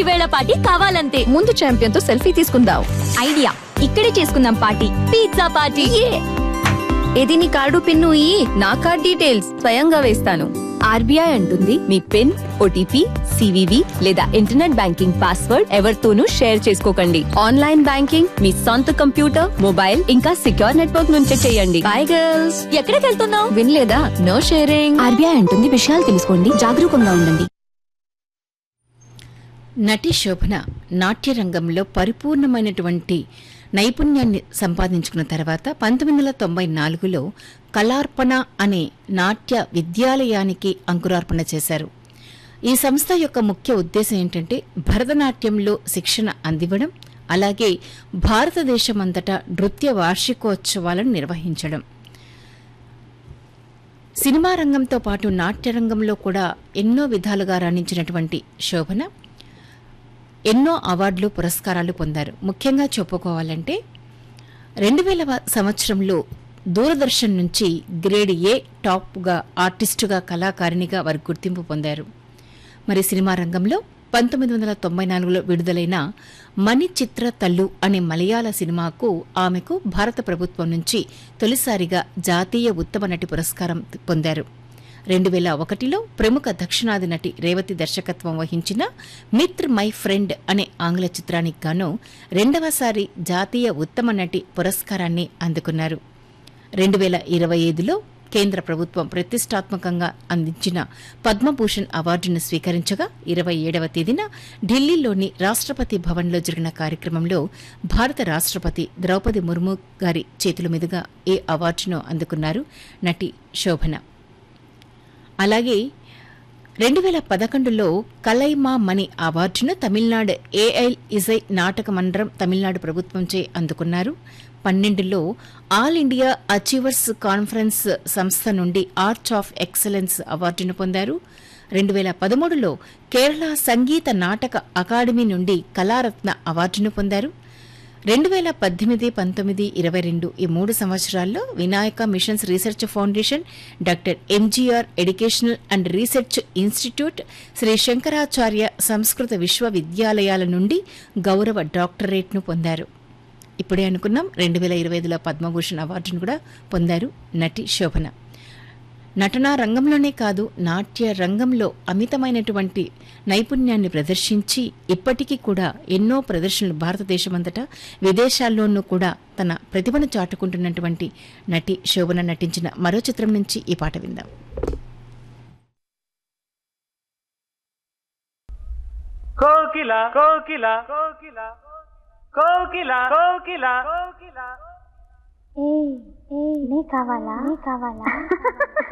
వేళ పార్టీ కావాలంతే ముందు ఛాంపియన్ తో సెల్ఫీ తీసుకుందాం ఐడియా ఇక్కడే చేసుకుందాం పార్టీ పిజ్జా పార్టీ ఇది నీ కార్డు పిన్ను ఈ నా కార్డ్ డీటెయిల్స్ స్వయంగా వేస్తాను ఆర్బీఐ అంటుంది మీ పిన్ ఓటీపీ సివివి లేదా ఇంటర్నెట్ బ్యాంకింగ్ పాస్వర్డ్ ఎవరితోనూ షేర్ చేసుకోకండి ఆన్లైన్ బ్యాంకింగ్ మీ సొంత కంప్యూటర్ మొబైల్ ఇంకా సిక్యూర్ నెట్వర్క్ నుంచే చేయండి బాయ్ గర్ల్స్ ఎక్కడికి వెళ్తున్నావు వినలేదా నో షేరింగ్ ఆర్బీఐ అంటుంది విషయాలు తెలుసుకోండి జాగరూకంగా ఉండండి నటి శోభన నాట్యరంగంలో పరిపూర్ణమైనటువంటి నైపుణ్యాన్ని సంపాదించుకున్న తర్వాత పంతొమ్మిది వందల తొంభై నాలుగులో కళార్పణ అనే నాట్య విద్యాలయానికి అంకురార్పణ చేశారు ఈ సంస్థ యొక్క ముఖ్య ఉద్దేశం ఏంటంటే భరతనాట్యంలో శిక్షణ అందివ్వడం అలాగే భారతదేశమంతటా నృత్య వార్షికోత్సవాలను నిర్వహించడం సినిమా రంగంతో పాటు నాట్యరంగంలో కూడా ఎన్నో విధాలుగా రాణించినటువంటి శోభన ఎన్నో అవార్డులు పురస్కారాలు పొందారు ముఖ్యంగా చెప్పుకోవాలంటే రెండు వేల సంవత్సరంలో దూరదర్శన్ నుంచి గ్రేడ్ ఏ టాప్గా ఆర్టిస్టుగా కళాకారిణిగా వారు గుర్తింపు పొందారు మరి సినిమా రంగంలో పంతొమ్మిది వందల తొంభై నాలుగులో విడుదలైన మణి చిత్ర తల్లు అనే మలయాళ సినిమాకు ఆమెకు భారత ప్రభుత్వం నుంచి తొలిసారిగా జాతీయ ఉత్తమ నటి పురస్కారం పొందారు రెండు వేల ఒకటిలో ప్రముఖ దక్షిణాది నటి రేవతి దర్శకత్వం వహించిన మిత్ర్ మై ఫ్రెండ్ అనే ఆంగ్ల చిత్రానికి గాను రెండవసారి జాతీయ ఉత్తమ నటి పురస్కారాన్ని అందుకున్నారు రెండు వేల ఇరవై ఐదులో కేంద్ర ప్రభుత్వం ప్రతిష్టాత్మకంగా అందించిన పద్మభూషణ్ అవార్డును స్వీకరించగా ఇరవై ఏడవ తేదీన ఢిల్లీలోని రాష్ట్రపతి భవన్లో జరిగిన కార్యక్రమంలో భారత రాష్ట్రపతి ద్రౌపది ముర్ము గారి చేతుల మీదుగా ఈ అవార్డును అందుకున్నారు నటి శోభన అలాగే రెండు వేల పదకొండులో కలైమా మణి అవార్డును తమిళనాడు ఏఐల్ ఇజై నాటక మండలం తమిళనాడు ప్రభుత్వంచే అందుకున్నారు పన్నెండులో ఆల్ ఇండియా అచీవర్స్ కాన్ఫరెన్స్ సంస్థ నుండి ఆర్చ్ ఆఫ్ ఎక్సలెన్స్ అవార్డును పొందారు రెండు వేల పదమూడులో కేరళ సంగీత నాటక అకాడమీ నుండి కళారత్న అవార్డును పొందారు రెండు వేల పద్దెనిమిది పంతొమ్మిది ఇరవై రెండు ఈ మూడు సంవత్సరాల్లో Vinayaka missions research foundation doctor MGR educational and research institute Shri Shankaracharya Samskrita విశ్వవిద్యాలయాల నుండి గౌరవ డాక్టరేట్ను పొందారు ఇప్పుడే అనుకున్నాం రెండు వేల ఇరవై ఐదులో పద్మభూషణ్ అవార్డును కూడా పొందారు నటి శోభన నటనా రంగంలోనే కాదు నాట్య రంగంలో అమితమైనటువంటి నైపుణ్యాన్ని ప్రదర్శించి ఇప్పటికీ కూడా ఎన్నో ప్రదర్శనలు భారతదేశమంతటా విదేశాల్లోనూ కూడా తన ప్రతిభను చాటుకుంటున్నటువంటి నటి శోభన నటించిన మరో చిత్రం నుంచి ఈ పాట విందాం కోకిల కోకిల కోకిల కోకిల కోకిల కోకిల ఏయ్ ఏయ్ నీ కావాలా నీ కావాలా